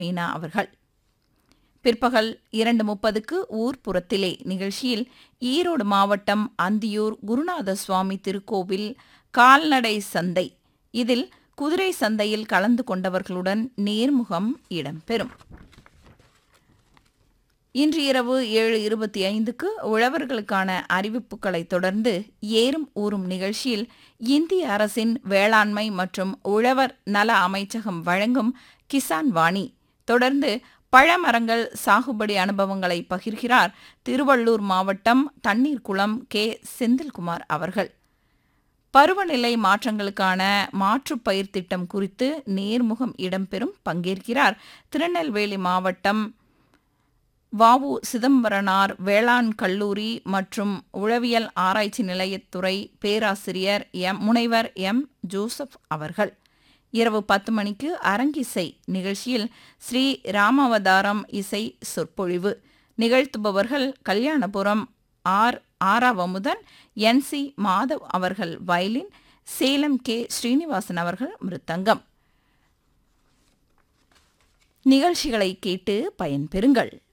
மீனா அவர்கள் பிற்பகல் இரண்டு முப்பதுக்கு ஊர்ப்புறத்திலே நிகழ்ச்சியில் ஈரோடு மாவட்டம் அந்தியூர் குருநாத சுவாமி திருக்கோவில் கால்நடை சந்தை இதில் குதிரை சந்தையில் கலந்து கொண்டவர்களுடன் நேர்முகம் இடம்பெறும் இன்று இரவு ஏழு இருபத்தி ஐந்துக்கு உழவர்களுக்கான அறிவிப்புகளை தொடர்ந்து ஏறும் ஊறும் நிகழ்ச்சியில் இந்திய அரசின் வேளாண்மை மற்றும் உழவர் நல அமைச்சகம் வழங்கும் கிசான் வாணி தொடர்ந்து பழமரங்கள் சாகுபடி அனுபவங்களை பகிர்கிறார் திருவள்ளூர் மாவட்டம் தண்ணீர்குளம் கே செந்தில்குமார் அவர்கள் பருவநிலை மாற்றங்களுக்கான மாற்றுப் பயிர் திட்டம் குறித்து நேர்முகம் இடம்பெறும் பங்கேற்கிறார் திருநெல்வேலி மாவட்டம் வாவு சிதம்பரனார் வேளாண் கல்லூரி மற்றும் உளவியல் ஆராய்ச்சி நிலையத்துறை பேராசிரியர் எம் முனைவர் எம் ஜோசப் அவர்கள் இரவு பத்து மணிக்கு அரங்கிசை நிகழ்ச்சியில் ஸ்ரீ ராமாவதாரம் இசை சொற்பொழிவு நிகழ்த்துபவர்கள் Kalyanapuram R Aravamudhan N C Madhav அவர்கள் வயலின் சேலம் கே ஸ்ரீனிவாசன் அவர்கள் மிருத்தங்கம் நிகழ்ச்சிகளை கேட்டு பயன்பெறுங்கள்